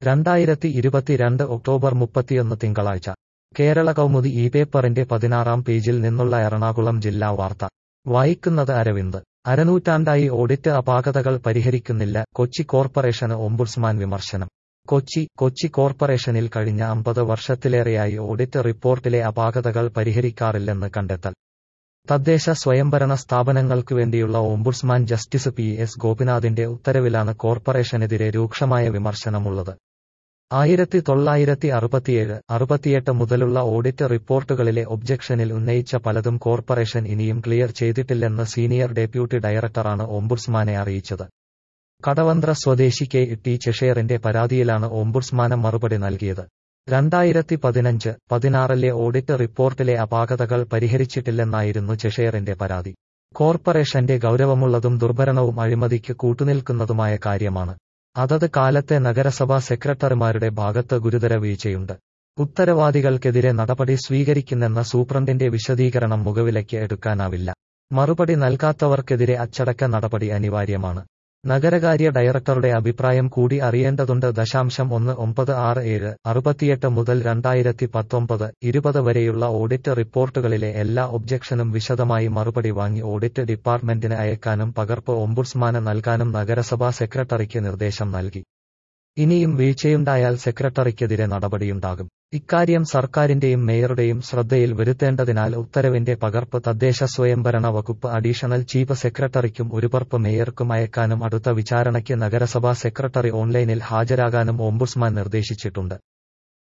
രണ്ടായിരത്തി ഇരുപത്തിരണ്ട് ഒക്ടോബർ മുപ്പത്തിയൊന്ന് തിങ്കളാഴ്ച കേരള കൗമുദി ഈ പേപ്പറിന്റെ പതിനാറാം പേജിൽ നിന്നുള്ള എറണാകുളം ജില്ലാ വാർത്ത വായിക്കുന്നത് അരവിന്ദ് അരനൂറ്റാണ്ടായി ഓഡിറ്റ് അപാകതകൾ പരിഹരിക്കുന്നില്ല കൊച്ചി കോർപ്പറേഷന് ഓംബുഡ്സ്മാൻ വിമർശനം കൊച്ചി കൊച്ചി കോർപ്പറേഷനിൽ കഴിഞ്ഞ അമ്പത് വർഷത്തിലേറെയായി ഓഡിറ്റ് റിപ്പോർട്ടിലെ അപാകതകൾ പരിഹരിക്കാറില്ലെന്ന് കണ്ടെത്തൽ തദ്ദേശ സ്വയംഭരണ സ്ഥാപനങ്ങൾക്കു വേണ്ടിയുള്ള ഓംബുഡ്സ്മാൻ ജസ്റ്റിസ് പി എസ് ഗോപിനാഥിന്റെ ഉത്തരവിലാണ് കോർപ്പറേഷനെതിരെ രൂക്ഷമായ വിമർശനമുള്ളത് ആയിരത്തി തൊള്ളായിരത്തി അറുപത്തിയേഴ് അറുപത്തിയെട്ട് മുതലുള്ള ഓഡിറ്റ് റിപ്പോർട്ടുകളിലെ ഒബ്ജക്ഷനിൽ ഉന്നയിച്ച പലതും കോർപ്പറേഷൻ ഇനിയും ക്ലിയർ ചെയ്തിട്ടില്ലെന്ന് സീനിയർ ഡെപ്യൂട്ടി ഡയറക്ടറാണ് ഓംബുഡ്സ്മാനെ അറിയിച്ചത് കടവന്ത്ര സ്വദേശി കെ ടി ചെഷേറിന്റെ പരാതിയിലാണ് ഓംബുഡ്സ്മാന് മറുപടി നൽകിയത് രണ്ടായിരത്തി പതിനഞ്ച് പതിനാറിലെ ഓഡിറ്റ് റിപ്പോർട്ടിലെ അപാകതകൾ പരിഹരിച്ചിട്ടില്ലെന്നായിരുന്നു ചെഷേറിന്റെ പരാതി കോർപ്പറേഷന്റെ ഗൗരവമുള്ളതും ദുർഭരണവും അഴിമതിക്ക് കൂട്ടുനിൽക്കുന്നതുമായ കാര്യമാണ് അതത് കാലത്തെ നഗരസഭാ സെക്രട്ടറിമാരുടെ ഭാഗത്ത് ഗുരുതര വീഴ്ചയുണ്ട് ഉത്തരവാദികൾക്കെതിരെ നടപടി സ്വീകരിക്കുന്നെന്ന സൂപ്രണ്ടിന്റെ വിശദീകരണം മുഖവിലയ്ക്ക് എടുക്കാനാവില്ല മറുപടി നൽകാത്തവർക്കെതിരെ അച്ചടക്ക നടപടി അനിവാര്യമാണ് നഗരകാര്യ ഡയറക്ടറുടെ അഭിപ്രായം കൂടി അറിയേണ്ടതുണ്ട് ദശാംശം ഒന്ന് ഒമ്പത് ആറ് ഏഴ് അറുപത്തിയെട്ട് മുതൽ രണ്ടായിരത്തി പത്തൊമ്പത് ഇരുപത് വരെയുള്ള ഓഡിറ്റ് റിപ്പോർട്ടുകളിലെ എല്ലാ ഒബ്ജക്ഷനും വിശദമായി മറുപടി വാങ്ങി ഓഡിറ്റ് ഡിപ്പാർട്ട്മെന്റിന് അയക്കാനും പകർപ്പ് ഓംബുഡ്സ്മാന് നൽകാനും നഗരസഭാ സെക്രട്ടറിക്ക് നിർദ്ദേശം നൽകി ഇനിയും വീഴ്ചയുണ്ടായാൽ സെക്രട്ടറിക്കെതിരെ നടപടിയുണ്ടാകും ഇക്കാര്യം സർക്കാരിന്റെയും മേയറുടെയും ശ്രദ്ധയിൽ വരുത്തേണ്ടതിനാൽ ഉത്തരവിന്റെ പകർപ്പ് തദ്ദേശ സ്വയംഭരണ വകുപ്പ് അഡീഷണൽ ചീഫ് സെക്രട്ടറിക്കും ഒരുപർപ്പ് മേയർക്കും അയക്കാനും അടുത്ത വിചാരണയ്ക്ക് നഗരസഭാ സെക്രട്ടറി ഓൺലൈനിൽ ഹാജരാകാനും ഓംബുഡ്സ്മാൻ നിർദ്ദേശിച്ചിട്ടുണ്ട്